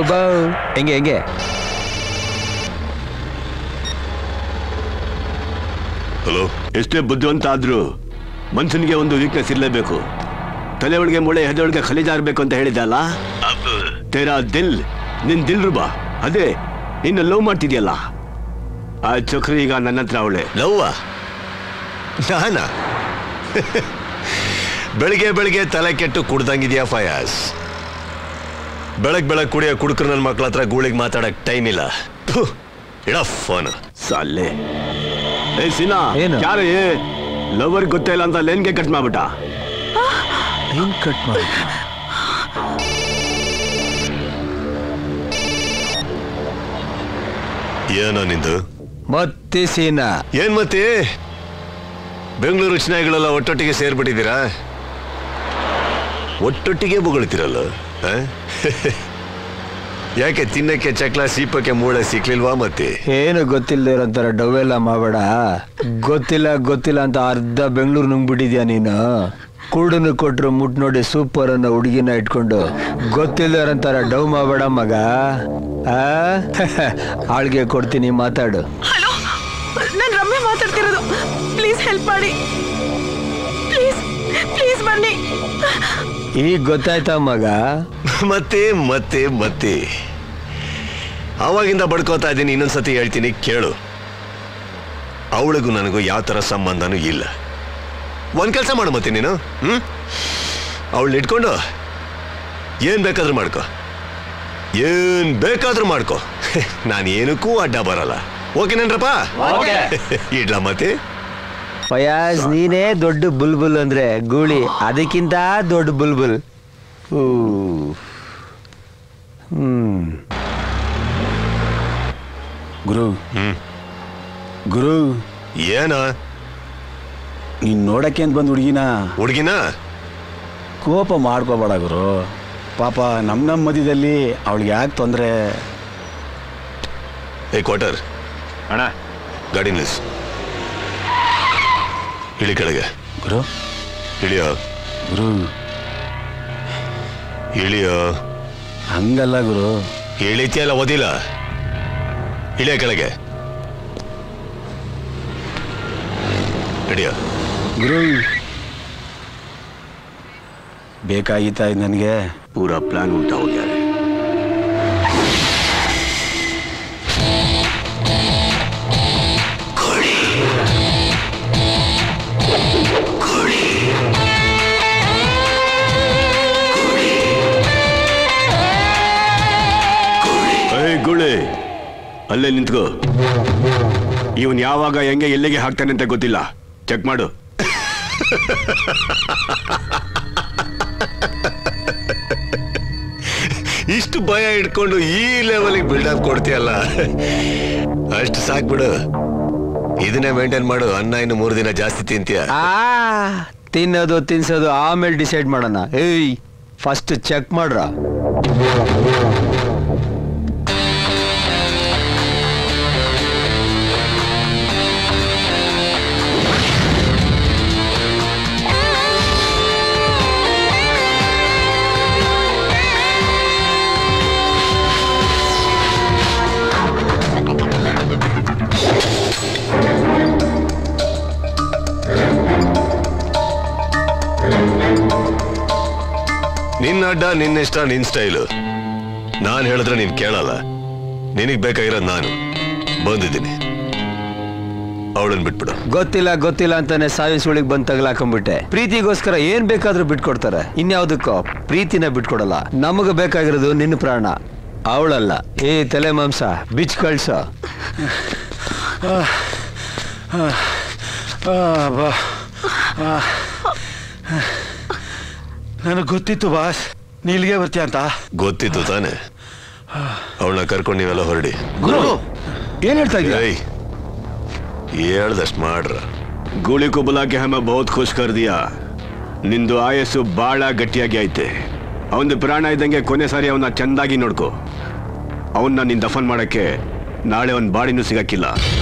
ಬಾ ಹೆಂಗೆ ಹೆಂಗೆ ಹಲೋ ಎಷ್ಟೇ ಬುದ್ಧಿವಂತ ಆದ್ರೂ ಮನ್ಸನಿಗೆ ಒಂದು ವೀಕ್ನೆಸ್ ಇರಲೇಬೇಕು ತಲೆ ಒಳಗೆ ಮೂಳೆ ಹೆದೆ ಒಳಗೆ ಖಲಿಜಾರ್ಬೇಕು ಅಂತ ಹೇಳಿದಲ್ಲ ತೇರಾ ದಿಲ್ ನಿನ್ ದಿಲ್ ರುಬಾ ಅದೇ ಇನ್ನು ಲವ್ ಮಾಡ್ತಿದ್ಯಲ್ಲ ಆ ಚಕ್ರಿ ಈಗ ನನ್ನ ಹತ್ರ ಅವಳೆ ಲವ್ವ ನಾನ ಬೆಳಿಗ್ಗೆ ಬೆಳಿಗ್ಗೆ ತಲೆ ಕೆಟ್ಟು ಕುಡ್ದಂಗಿದ್ಯಾ ಫಯಾಸ್ ಬೆಳಗ್ ಬೆಳಗ್ ಕುಡಿಯೋ ಕುಡುಕ್ರು ನನ್ನ ಮಕ್ಳ ಹತ್ರ ಗೂಳಿಗೆ ಮಾತಾಡಕ್ ಟೈಮ್ ಇಲ್ಲ ಥು, ಇಡ ಫೋನ್ ಸಾಲೆ ಏ ಸಿನಾ ಏನು? ಯಾರು ಏ ಲವರ್ ಗೊತ್ತೇ ಇಲ್ಲ ಅಂತ ಲೇನ್ಗೆ ಕಟ್ ಮಾಡ್ಬಿಟ್ಟ ಏನ್ ಕಟ್ ಮಾಡಿ ಏನೋ ನಿಂದು ಮತ್ತೆ ಸೀನಾ ಏನ್ ಮತ್ತೆ ಬೆಂಗಳೂರು ಚಿನಾಯಿಗಳೆಲ್ಲ ಒಟ್ಟೊಟ್ಟಿಗೆ ಸೇರ್ಬಿಟ್ಟಿದ್ದೀರಾ ಒಟ್ಟೊಟ್ಟಿಗೆ ಬೊಗಳ್ತಿರಲ್ಲ ಆ? ಯಾಕೆ ತಿನ್ನಕ್ಕೆ ಚಕ್ಲ ಸೀಪಕ್ಕೆ ಮೂಳೆ ಸಿಕ್ಲಿಲ್ವಾ ಮತ್ತೆ ಏನು ಗೊತ್ತಿಲ್ಲದೆ ಇರೋಂಥರ ಡವೆಲ್ಲ ಮಾಡಬೇಡ ಗೊತ್ತಿಲ್ಲ ಗೊತ್ತಿಲ್ಲ ಅಂತ ಅರ್ಧ ಬೆಂಗಳೂರು ನುಂಗ್ಬಿಟ್ಟಿದ್ಯಾ ನೀನು ಕುರುಡನ್ನು ಕೊಟ್ರು ಮುಟ್ ನೋಡಿ ಸೂಪರ್ ಅನ್ನೋ ಹುಡುಗಿನ ಇಟ್ಕೊಂಡು ಗೊತ್ತಿಲ್ಲದೆ ಇರೋಂಥರ ಡವ್ ಮಾಡಬೇಡ ಮಗ ಆ ಆಳ್ಗೆ ಕೊಡ್ತೀನಿ ಮಾತಾಡು ಹಲೋ ನಾನು ರಮ್ಯ ಮಾತಾಡ್ತಿರೋದು ಪ್ಲೀಸ್ ಹೆಲ್ಪ್ ಮಾಡಿ ಪ್ಲೀಸ್ ಪ್ಲೀಸ್ ಬನ್ನಿ ಈಗ ಗೊತ್ತಾಯ್ತಾ ಮಗ ಮತ್ತೆ ಮತ್ತೆ ಮತ್ತೆ ಅವಾಗಿಂದ ಬಡ್ಕೋತಾ ಇದ್ದೀನಿ ಇನ್ನೊಂದ್ಸತಿ ಹೇಳ್ತೀನಿ ಕೇಳು ಅವಳಿಗೂ ನನಗೂ ಯಾವ ಥರ ಸಂಬಂಧನೂ ಇಲ್ಲ ಒಂದ್ ಕೆಲಸ ಮಾಡು ಮತ್ತೆ ನೀನು ಹ್ಮ್ ಅವಳನ್ನ ಇಟ್ಕೊಂಡು ಏನ್ ಬೇಕಾದ್ರೂ ಮಾಡ್ಕೋ ಏನ್ ಬೇಕಾದ್ರೂ ಮಾಡ್ಕೋ ನಾನು ಏನಕ್ಕೂ ಅಡ್ಡ ಬರಲ್ಲ ಓಕೆನೇನ್ರಪ್ಪ ಇಡ್ಲಾ ಮತ್ತೆ ಫಯಾಜ್ ನೀನೇ ದೊಡ್ಡ ಬುಲ್ಬುಲ್ ಅಂದ್ರೆ ಗೂಳಿ ಅದಕ್ಕಿಂತ ದೊಡ್ಡ ಬುಲ್ಬುಲ್ ಊ. ಹ್ಮ್ ಗುರು ಹ್ಮ್ ಗುರು ಏನ ನೀನ್ ನೋಡಕ್ಕೆ ಅಂತ ಬಂದ್ ಹುಡುಗಿನ ಹುಡುಗಿನ ಕೋಪ ಮಾಡ್ಕೋಬೇಡ ಗುರು ಪಾಪ ನಮ್ ನಮ್ ಮಧ್ಯದಲ್ಲಿ ಅವಳಿಗೆ ಯಾಕೆ ತೊಂದರೆ ಏ ಕ್ವಾರ್ಟರ್ ಅಣ್ಣ ಗಾಡಿ ನಿಲ್ಸ್ ಇಳಿ ಕೆಳಗೆ ಗುರು ಇಳಿಯೋ ಗುರು ಇಳಿಯೋ ಹಂಗಲ್ಲ ಗುರು ಇಳಿತಿಯಲ್ಲ ಓದಿಲ್ಲ ಇಳಿಯ ಕೆಳಗೆ ಹಿಡಿಯೋ ಗುರು ಬೇಕಾಗಿತ್ತಾ ಇದು ನನಗೆ ಪೂರಾ ಪ್ಲಾನ್ ಉಲ್ಟಾ ಹೋಗ್ಯಾರೆ ಏಯ್ ಗುಳೆ ಅಲ್ಲೇ ನಿಂತ್ಕೋ ಇವನ್ ಯಾವಾಗ ಹೆಂಗೆ ಎಲ್ಲಿಗೆ ಹಾಕ್ತಾನೆ ಅಂತ ಗೊತ್ತಿಲ್ಲ ಚೆಕ್ ಮಾಡು ಇಷ್ಟು ಭಯ ಇಟ್ಕೊಂಡು ಈ ಲೆವೆಲಿಗೆ ಬಿಲ್ಡಪ್ ಕೊಡ್ತೀಯಲ್ಲ ಅಷ್ಟು ಸಾಕ್ಬಿಡು ಇದನ್ನೇ ಮೇಂಟೈನ್ ಮಾಡು ಅನ್ನ ಇನ್ನು ಮೂರು ದಿನ ಜಾಸ್ತಿ ತಿಂತೀಯ ಆ ತಿನ್ನೋದು ತಿನ್ಸೋದು ಆಮೇಲೆ ಡಿಸೈಡ್ ಮಾಡೋಣ ಏಯ್ ಫಸ್ಟ್ ಚೆಕ್ ಮಾಡ್ರ ನಿನ್ನ ಅಡ್ಡ ನಿನ್ನಿಷ್ಟ ನಿನ್ ಸ್ಟೈಲು ನಾನು ಹೇಳಿದ್ರೆ ನೀನ್ ಕೇಳಲ್ಲ ನಿನಗ್ ಬೇಕಾಗಿರೋದು ನಾನು ಬಂದಿದ್ದೀನಿ ಅವಳನ್ನ ಬಿಟ್ಬಿಡು ಗೊತ್ತಿಲ್ಲ ಗೊತ್ತಿಲ್ಲ ಅಂತಾನೆ ಸಾವಿನ ಸುಳಿಗೆ ಬಂದ್ ತಗಲಾಕೊಂಡ್ಬಿಟ್ಟೆ ಪ್ರೀತಿಗೋಸ್ಕರ ಏನ್ ಬೇಕಾದ್ರೂ ಬಿಟ್ಕೊಡ್ತಾರೆ ಇನ್ಯಾವುದಕ್ಕೋ ಪ್ರೀತಿನ ಬಿಟ್ಕೊಡಲ್ಲ ನಮಗ ಬೇಕಾಗಿರೋದು ನಿನ್ನ ಪ್ರಾಣ ಅವಳಲ್ಲ ಏ ತಲೆ ಮಾಂಸ ಬಿಚ್ ಕಳ್ಸ ನನಗೆ ಗೊತ್ತಿತ್ತು ಬಾಸ್ ನೀ ಇಲ್ಲಿಗೆ ಬರ್ತೀಯ ಅಂತ ಗೊತ್ತಿತ್ತು ತಾನೆ ಅವಳನ್ನ ಕರ್ಕೊಂಡು ನೀವೆಲ್ಲ ಹೊರಡಿ ಗುರು ಏನ್ ಹೇಳ್ತಾ ಇದೀಯ ಏಯ್ ಹೇಳ್ದಷ್ಟು ಮಾಡ್ರ ಗೋಳಿ को बुला के हमें बहुत खुश कर दिया ನಿಂದು ಆಯಸ್ಸು ಬಾಳ ಗಟ್ಟಿಯಾಗಿ ಐತೆ ಅವನ ಪ್ರಾಣ ಇದ್ದಂಗೆ ಕೊನೆ ಸಾರಿ ಅವನ್ನ ಚಂದಾಗಿ ನೋಡ್ಕೋ ಅವನ್ನ ನೀನ್ ದಫನ್ ಮಾಡಕ್ಕೆ ನಾಳೆ ಅವನ್ ಬಾಡಿನೂ ಸಿಗಕ್ಕಿಲ್ಲ